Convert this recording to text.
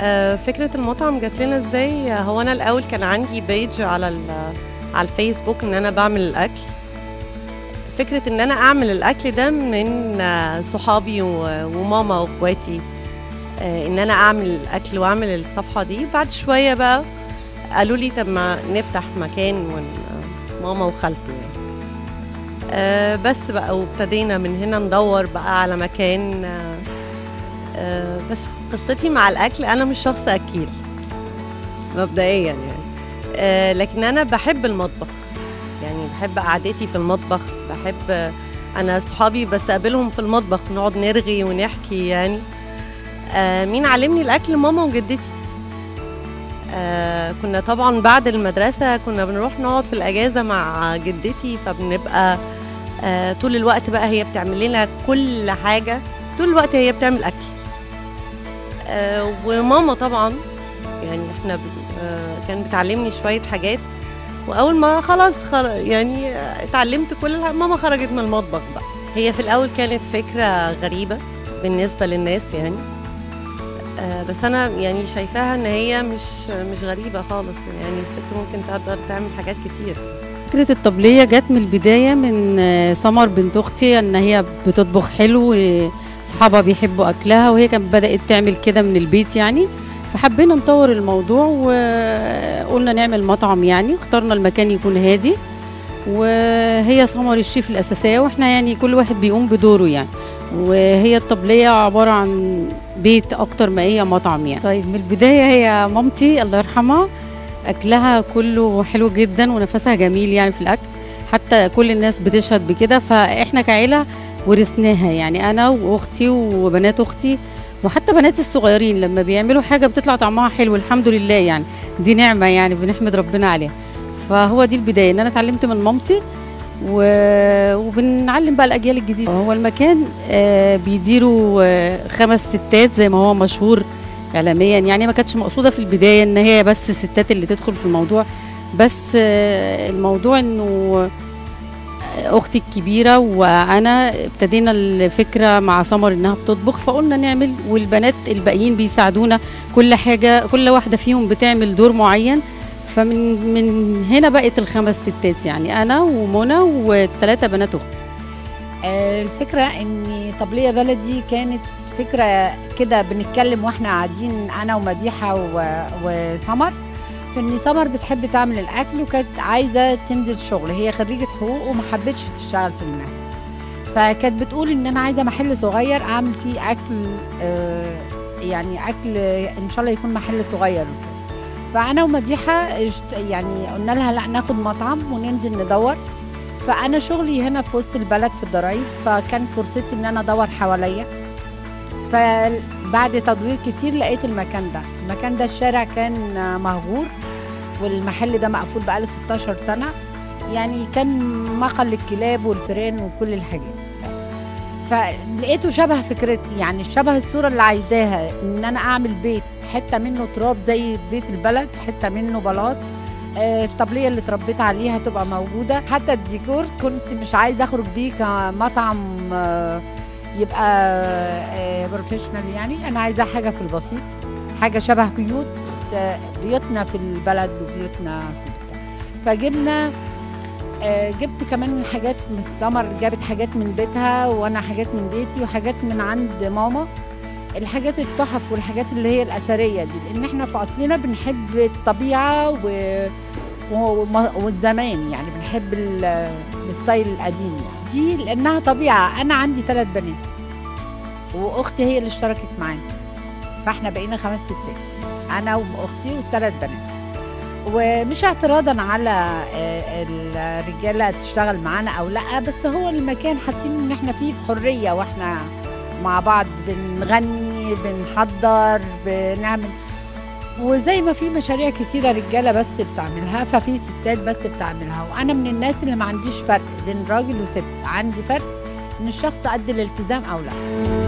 آه، فكرة المطعم جات لنا ازاي هو انا الاول كان عندي بيج على ال- على الفيسبوك ان انا بعمل الاكل فكرة ان انا اعمل الاكل ده من آه، صحابي و- وماما واخواتي آه، ان انا اعمل الاكل واعمل الصفحة دي بعد شوية بقى قالوا لي طب ما نفتح مكان ون... ماما وخالته يعني آه، بس بقى وابتدينا من هنا ندور بقى على مكان آه، آه، بس قصتي مع الاكل انا مش شخص اكيل مبدئيا يعني آه، لكن انا بحب المطبخ يعني بحب قعدتي في المطبخ بحب انا صحابي بستقبلهم في المطبخ نقعد نرغي ونحكي يعني آه، مين علمني الاكل ماما وجدتي آه، كنا طبعا بعد المدرسة كنا بنروح نقعد في الأجازة مع جدتي فبنبقى آه، طول الوقت بقى هي بتعمل لنا كل حاجة طول الوقت هي بتعمل أكل آه، وماما طبعا يعني احنا ب- آه، كانت بتعلمني شوية حاجات وأول ما خلاص خر... يعني آه، اتعلمت كل الح... ماما خرجت من المطبخ بقى هي في الأول كانت فكرة غريبة بالنسبة للناس يعني آه، بس انا يعني شايفاها ان هي مش مش غريبه خالص يعني الست ممكن تقدر تعمل حاجات كتير فكرة الطبلية جت من البداية من آه، سمر بنت أختي إن هي بتطبخ حلو آه، صحابها بيحبوا أكلها وهي كانت بدأت تعمل كده من البيت يعني فحبينا نطور الموضوع وقلنا نعمل مطعم يعني اخترنا المكان يكون هادي وهي سمر الشيف الأساسية واحنا يعني كل واحد بيقوم بدوره يعني وهي الطبلية عبارة عن بيت أكتر ما هي مطعم يعني طيب من البداية هي مامتي الله يرحمها اكلها كله حلو جدا ونفسها جميل يعني في الاكل حتى كل الناس بتشهد بكده فاحنا كعيله ورثناها يعني انا واختي وبنات اختي وحتى بناتي الصغيرين لما بيعملوا حاجه بتطلع طعمها حلو الحمد لله يعني دي نعمه يعني بنحمد ربنا عليها فهو دي البدايه ان انا اتعلمت من مامتي و... وبنعلم بقى الاجيال الجديده هو المكان آه، بيديروا آه، خمس ستات زي ما هو مشهور اعلاميا يعني ما كانتش مقصوده في البدايه ان هي بس الستات اللي تدخل في الموضوع بس آه، الموضوع انه اختي الكبيره وانا ابتدينا الفكره مع سمر انها بتطبخ فقلنا نعمل والبنات الباقيين بيساعدونا كل حاجه كل واحده فيهم بتعمل دور معين فمن من هنا بقت الخمس ستات يعني انا ومنى والثلاثه بنات اختي آه، الفكرة ان طبلية بلدي كانت فكرة كده بنتكلم واحنا قاعدين انا ومديحة و- وسمر في ان سمر بتحب تعمل الاكل وكانت عايزة تنزل شغل هي خريجة حقوق وما حبتش تشتغل في المهنة فكانت بتقول ان انا عايزة محل صغير اعمل فيه اكل آه، يعني اكل ان شاء الله يكون محل صغير وكده. فانا ومديحة اشت- يعني قلنا لها لا ناخد مطعم وننزل ندور فانا شغلي هنا في وسط البلد في الضرايب فكان فرصتي ان انا ادور حواليا فبعد تدوير كتير لقيت المكان ده المكان ده الشارع كان مهجور والمحل ده مقفول بقاله 16 سنه يعني كان مقل للكلاب والفيران وكل الحاجات فلقيته شبه فكرتي يعني شبه الصوره اللي عايزاها ان انا اعمل بيت حته منه تراب زي بيت البلد حته منه بلاط آه، الطبليه اللي اتربيت عليها تبقى موجوده حتى الديكور كنت مش عايزه اخرج بيه كمطعم آه، يبقى بروفيشنال يعني انا عايزه حاجه في البسيط حاجه شبه بيوت آه، بيوتنا في البلد وبيوتنا في البتاع فجبنا آه، جبت كمان حاجات من سمر جابت حاجات من بيتها وانا حاجات من بيتي وحاجات من عند ماما الحاجات التحف والحاجات اللي هي الاثريه دي لان احنا في اصلنا بنحب الطبيعه و... و... والزمان يعني بنحب ال- الستايل القديم يعني دي لانها طبيعه انا عندي ثلاث بنات واختي هي اللي اشتركت معايا فاحنا بقينا خمس ستات انا واختي والثلاث بنات ومش اعتراضا على آه، الرجاله تشتغل معانا او لا بس هو المكان حاسين ان احنا فيه حريه واحنا مع بعض بنغني بنحضر بنعمل وزي ما في مشاريع كتيره رجاله بس بتعملها ففي ستات بس بتعملها وانا من الناس اللي ما عنديش فرق بين راجل وست عندي فرق ان الشخص قد الالتزام او لا